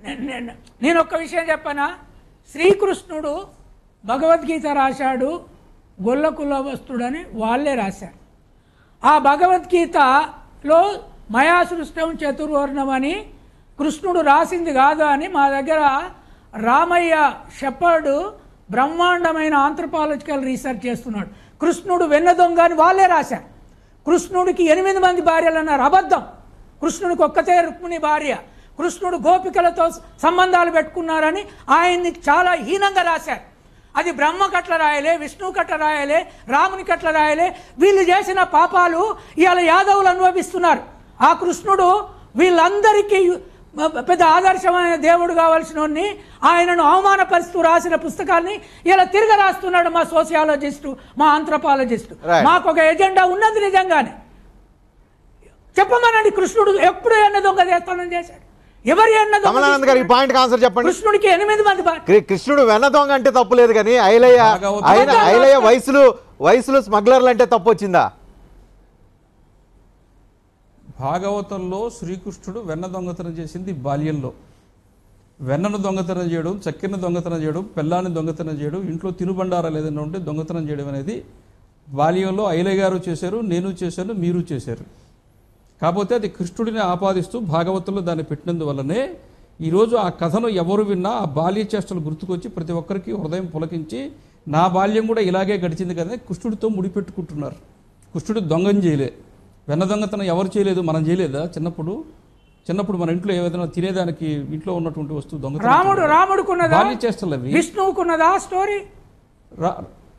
నే- నే- నేను ఒక్క విషయం చెప్పనా శ్రీకృష్ణుడు భగవద్గీత రాశాడు గొల్ల కులవస్తుడని వాళ్ళే రాశారు ఆ భగవద్గీతలో మయా సృష్టం చతుర్వర్ణం అని కృష్ణుడు రాసింది కాదు అని మా దగ్గర రామయ్య షెపర్డు బ్రహ్మాండమైన ఆంథ్రపాలజికల్ రీసెర్చ్ చేస్తున్నాడు కృష్ణుడు వెన్న దొంగ అని వాళ్ళే రాశారు కృష్ణుడికి ఎనిమిది మంది భార్యలు అన్నారు అబద్ధం కృష్ణుడికి ఒక్కతే రుక్మిణి భార్య కృష్ణుడు గోపికలతో సంబంధాలు పెట్టుకున్నారని ఆయన్ని చాలా హీనంగా రాశారు అది బ్రహ్మ కట్ల రాయలే విష్ణువు కట్ల రాయలే రాముని కట్ల రాయలే వీళ్ళు చేసిన పాపాలు ఇవాళ యాదవులు అనుభవిస్తున్నారు ఆ కృష్ణుడు వీళ్ళందరికీ పెద్ద ఆదర్శమైన దేవుడు కావాల్సిన వాడిని ఆయనను అవమానపరుస్తూ రాసిన పుస్తకాన్ని ఇలా తిరగ రాస్తున్నాడు మా సోషియాలజిస్టు మా ఆంథ్రపాలజిస్టు Right. మాకు ఒక ఎజెండా ఉన్నది నిజంగానే చెప్పమనండి కృష్ణుడు ఎప్పుడు ఎన్న దొంగ చేస్తానని చేశాడు ఎవరి ఎన్న దొంగ కమలానంద్ గారు ఈ తీసుకున్నాడు? పాయింట్ ఆన్సర్ చెప్పండి కృష్ణుడికి ఎనిమిది మంది భా- కృ- కృష్ణుడు వెన్న దొంగ అంటే తప్పు లేదు కానీ ఐలయ్య భాగవతం- ఆయన ఐలయ్య వయసులు వయసులో స్మగ్లర్లు అంటే తప్పు వచ్చిందా భాగవతంలో శ్రీకృష్ణుడు వెన్న దొంగతనం చేసింది బాల్యంలో వెన్నను దొంగతనం చేయడం చక్కెరను దొంగతనం చేయడం పెళ్ళాన్ని దొంగతనం చేయడం ఇంట్లో తినుబండారాలు ఏదైనా ఉంటే దొంగతనం చేయడం అనేది బాల్యంలో ఐలయ్య గారు చేశారు నేను చేశాను మీరు చేశారు కాకపోతే అది కృష్ణుడిని ఆపాదిస్తూ భాగవతంలో దాన్ని పెట్టినందువల్లనే ఈరోజు ఆ కథను ఎవరు విన్నా ఆ బాల్య చేష్టలు గుర్తుకొచ్చి ప్రతి ఒక్కరికి హృదయం పులకించి నా బాల్యం కూడా ఇలాగే గడిచింది కదా కృష్ణుడితో ముడిపెట్టుకుంటున్నారు కృష్ణుడు దొంగం చేయలే వెన్న దొంగతనం ఎవరు చేయలేదు మనం చేయలేదా చిన్నప్పుడు చిన్నప్పుడు మన ఇంట్లో ఏదైనా తినేదానికి ఇంట్లో ఉన్నటువంటి వస్తువు దొంగతనం రాముడు చేయలేదా? రాముడుకున్నదా బాల్య చేష్టలు అవి విష్ణువుకున్నదా స్టోరీ రా-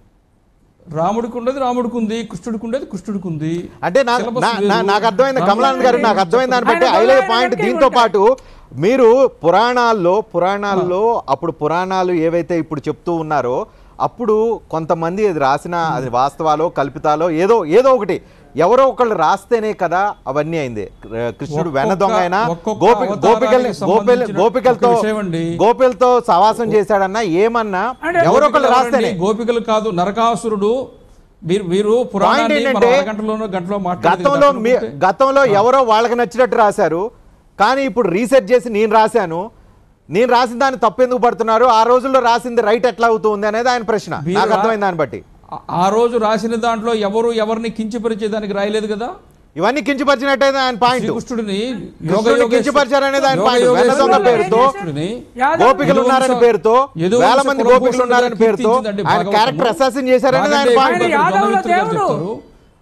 రాముడికి ఉండేది రాముడికి ఉంది కృష్ణుడికి ఉండేది కృష్ణుడికి ఉంది అంటే నా- Syllabus నా- వేరు. నా- నాకు అర్థమైంది కమలానంద్ గారు నాకు అర్థమైంది దాన్ని బట్టి ఆయన ఐలయ్య బలాన్ని పాయింట్ బట్టి దీంతో ఉంటాయి. పాటు మీరు పురాణాల్లో పురాణాల్లో అప్పుడు పురాణాలు ఏవైతే ఇప్పుడు చెప్తూ ఉన్నారో అప్పుడు కొంతమంది అది రాసిన అది వాస్తవాలో కల్పితాలో ఏదో ఏదో ఒకటి ఎవరో ఒకళ్ళు రాస్తేనే కదా అవన్నీ అయింది కృష్ణుడు వెన్న ఒక్కొక్క- దొంగ అయినా ఒక్కొక్క గోపి అవతారానికి గోపికల్ని గోపిల్ సంబంధించిన గోపికలతో ఒక విషయం అండి. గోపిలతో సవాసం చేశాడన్నా ఏమన్నా అంటే ఎవరో ఒకళ్ళు గోపికలు రాస్తేనే ఎవరండి? గోపికలు కాదు నరకాసురుడు మీరు మీరు పురాణాన్ని ఏంటంటే, మనం అరగంటలోనో గంటలో మాట్లాడేది కదా, గతంలో అక్కడ మీ- ఉంటే. గతంలో ఎవరో వాళ్ళకి నచ్చినట్టు రాశారు కానీ ఇప్పుడు రీసెర్చ్ చేసి నేను రాశాను నేను రాసిన దాన్ని తప్పెందుకు పడుతున్నారు ఆ రోజుల్లో రాసింది రైట్ ఎట్లా అవుతుంది అనేది ఆయన ప్రశ్న మీరు నాకు రా- అర్థమైంది దాన్ని బట్టి ఆ- ఆ రోజు రాసిన దాంట్లో ఎవరు ఎవరిని కించపరిచేదానికి రాయలేదు కదా ఇవన్నీ కించపరిచినట్టయితే ఆయన పాయింట్ శ్రీకృష్ణుడిని కృష్ణుడిని కించపరిచారనేది ఆయన పాయింట్ వెన్న దొంగ పేరుతో యాదవ్ గోపికలు ఉన్నారని పేరుతో యదువంశ వేల మంది కులపురుషుడు గోపికలు ఉన్నారని పేరుతో కీర్తించిందండి ఆయన భాగవతము. క్యారెక్టర్ అసాసిన్ చేశారనేది ఆయన కాదండి, పాయింట్ ఆయన భాగవతం యాదవుల దొంగమిత్రులు గారు దేవుడు. చెప్తారు.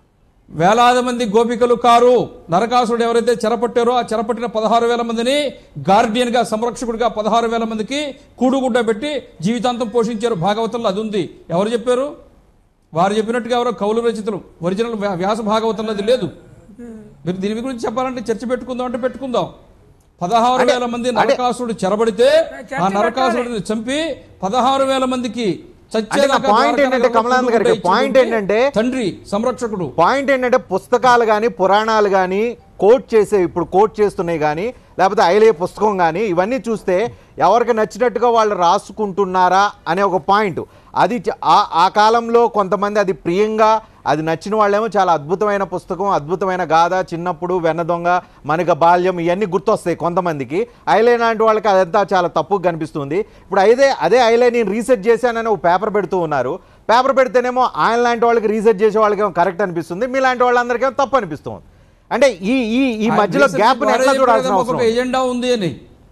వేలాది మంది గోపికలు కారు నరకాసుడు ఎవరైతే చెరపట్టారో ఆ చెరపట్టిన పదహారు వేల మందిని గార్డియన్ గా సంరక్షకుడిగా పదహారు వేల మందికి కూడుగుడ్డ పెట్టి జీవితాంతం పోషించారు భాగవతంలో అది ఉంది ఎవరు చెప్పారు వారు చెప్పినట్టుగా ఎవరో కౌలు రచితులు ఒరిజినల్ వ్యా- వ్యాస భాగవతంలో అది లేదు మీరు దీని గురించి చెప్పాలంటే చర్చ పెట్టుకుందాం అంటే పెట్టుకుందాం పదహారు వేల మంది నరకాసుడు చెరబడితే ఆ నరకాసుడిని చంపి పదహారు వేల మందికి చచ్చేదాకా అంటే నా point ద్వారకా ఏంటంటే నగరంలో కమలానంద్ గారికి కూడుగుడ్డ point ఇచ్చినటువంటి ఏంటంటే తండ్రి సంరక్షకుడు పాయింట్ ఏంటంటే పుస్తకాలు కానీ పురాణాలు కానీ కోట్ చేసే ఇప్పుడు కోట్ చేస్తున్నాయి కానీ లేకపోతే ఐలే పుస్తకం కానీ ఇవన్నీ చూస్తే ఎవరికి నచ్చినట్టుగా వాళ్ళు రాసుకుంటున్నారా అనే ఒక పాయింట్ అది చ- ఆ- ఆ కాలంలో కొంతమంది అది ప్రియంగా అది నచ్చిన వాళ్ళేమో చాలా అద్భుతమైన పుస్తకం అద్భుతమైన గాథ చిన్నప్పుడు వెన్న దొంగ మనక బాల్యం ఇవన్నీ గుర్తొస్తాయి కొంతమందికి ఐలే లాంటి వాళ్ళకి అదంతా చాలా తప్పుగా కనిపిస్తుంది ఇప్పుడు అయితే అదే ఐలే నేను రీసెర్చ్ చేశానని ఒక పేపర్ పెడుతూ ఉన్నారు పేపర్ పెడితేనేమో ఆయన లాంటి వాళ్ళకి రీసెర్చ్ చేసే వాళ్ళకేమో కరెక్ట్ అనిపిస్తుంది మీ లాంటి వాళ్ళందరికేమో తప్పు అనిపిస్తుంది అంటే ఈ ఈ ఈ మధ్యలో రీసెర్చ్ గ్యాప్ వారే ఎట్లా చెప్పారు చూడాల్సిన కదా, మాకు అవసరం ఒక ఎజెండా ఉంది అని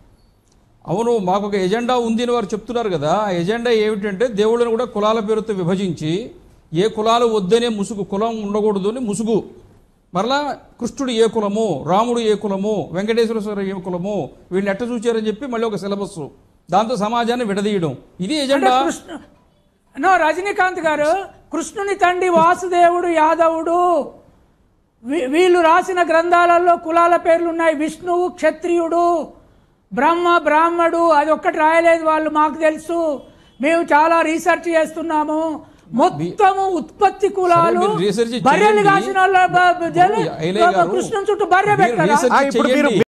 అవును మాకు ఒక ఎజెండా ఉంది అని వారు చెప్తున్నారు కదా ఆ ఎజెండా ఏమిటంటే దేవుళ్ళని కూడా కులాల పేరుతో విభజించి ఏ కులాలు వద్దనే ముసుగు కులం ఉండకూడదు అని ముసుగు మరలా కృష్ణుడు ఏ కులము రాముడు ఏ కులము వెంకటేశ్వర స్వామి ఏ కులము వీళ్ళని ఎట్ట చూచారని చెప్పి మళ్ళీ ఒక సిలబస్ దాంతో సమాజాన్ని విడదీయడం ఇది అంటే ఎజెండా కృష్ణ నో రజనీకాంత్ గారు కృష్ణుని తండ్రి వాసుదేవుడు యాదవుడు వీ- వీళ్ళు రాసిన గ్రంథాలలో కులాల పేర్లు ఉన్నాయి విష్ణువు క్షత్రియుడు బ్రహ్మ బ్రాహ్మడు అది ఒక్కటి రాయలేదు వాళ్ళు మాకు తెలుసు మేము చాలా రీసెర్చ్ చేస్తున్నాము మొత్తము ఉత్పత్తి కులాలు మీరు రీసెర్చ్ బర్రెలు చేయండి. కాసిన వాళ్ళ బ- బ- జన- ఐలయ్య గారు, కృష్ణుని చుట్టూ బర్రె మీరు పెట్టారా రీసెర్చ్ ఆ, ఇప్పుడు మీరు చెయ్యండి.